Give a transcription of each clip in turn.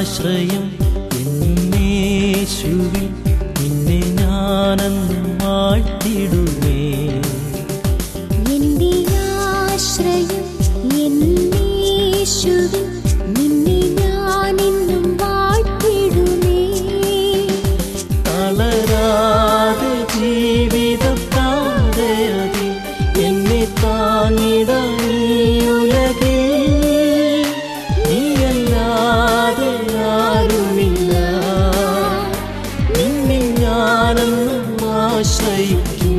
ആശ്രയം എന്നേശുവിൽ നിന്നെ ഞാനെന്നും വാഴ്ത്തിടുമേ എന്റെ ആശ്രയം എന്നേശുവിൽ നിന്നെ ഞാനെന്നും വാഴ്ത്തിടുമേ തളരാതെ ജീവിതത്താതെ അതി എന്നെ താങ്ങിടാൻ ഈ ഉലകിൽ നീയല്ലാതെ ആരുമില്ല നിന്നിൽ ഞാനെന്നും ആശ്രയിക്കും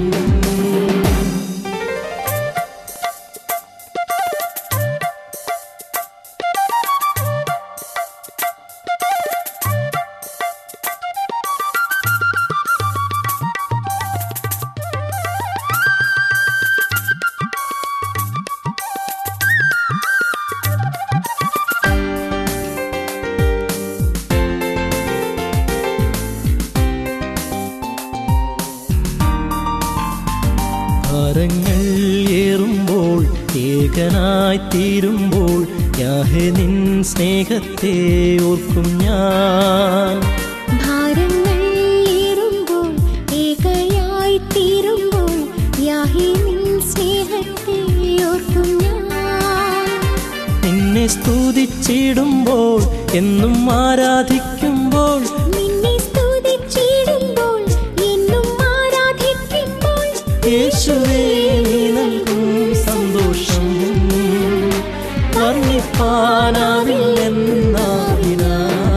ഭാരങ്ങൾ ഏറുമ്പോൾ ഏകനായി തീരുമ്പോൾ യാഹെ നിൻ സ്നേഹത്തെ ഓർക്കും ഞാൻ ഭാരങ്ങൾ ഏറുമ്പോൾ ഏകയായി തീരുമ്പോൾ യാഹേ നിൻ സ്നേഹത്തെ ഓർക്കും ഞാൻ നിന്നെ സ്തുതിച്ചിടുമ്പോൾ എന്നും ആരാധിക്കുമ്പോൾ നിന്നെ സ്തുതിച്ചിടുമ്പോൾ എന്നും ആരാധിക്കുമ്പോൾ യേശുവേ നീ നൽകും സന്തോഷം വർണ്ണിപ്പാനാവില്ലെന്നാവിനാ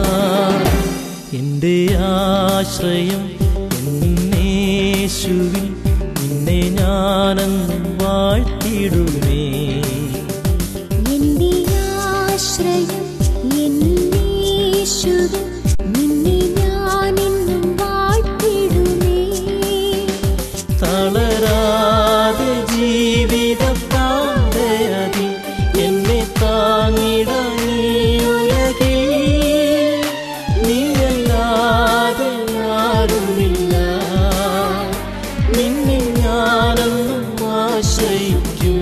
എൻ്റെ ആശ്രയം എന്നേശുവിൽ നിന്നെ ഞാനെന്നും വാഴ്ത്തിടുമേ എന്റെ ആശ്രയം എന്നേശുവിൽ നിന്നെ ഞാനെന്നും വാഴ്ത്തിടുമേ തളരാതെ ജീവിതത്താതെ അതി എന്നെ താങ്ങിടാൻ ഈ ഉലകിൽ നീയല്ലാതെ ആരുമില്ല നിന്നിൽ ഞാനെന്നും ആശ്രയിക്കും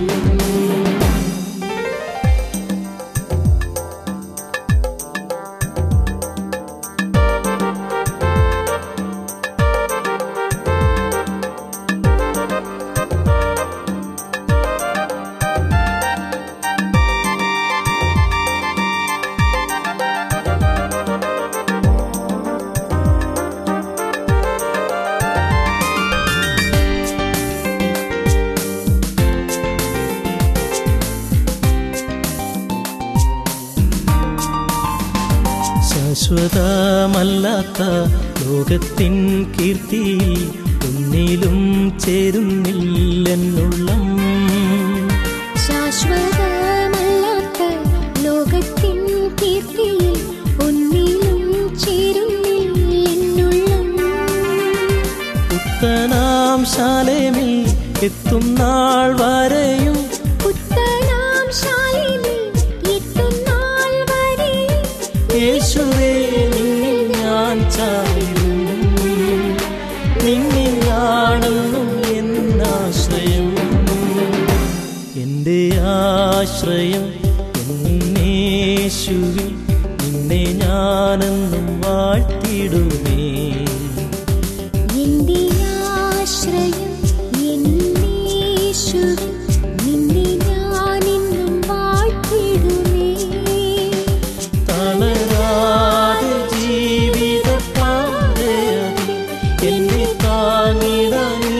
ശാശ്വതമല്ലാത്ത ലോകത്തിൻ കീർത്തിയിൽ ഒന്നിലും ചേരുന്നില്ലെന്നുള്ളം ശാശ്വതമല്ലാത്ത ലോകത്തിൻ കീർത്തിയിൽ ഒന്നിലും ചേരുന്നില്ലെന്നുള്ളം പുത്തനാം ശാലേമിൽ എത്തും നാൾ വരെയും പുത്തനാം ശാലിനി എത്തുന്നാൾ വരെ യേശുവേ നിന്നിൽ ഞാൻ ചായും നിന്നിലാണെന്നും എന്നാശ്രയം എൻ്റെ ആശ്രയം എന്നേശുവിൽ നിന്നെ ഞാനെന്നും വാഴ്ത്തിടുമേ എന്റെ ആശ്രയം എന്നേശുവിൽ നിന്നെ ഞാനെന്നും വാഴ്ത്തിടുമേ തളരാതെ ജീവിതപ്പാതയതിൽ എന്നെ താങ്ങിടാൻ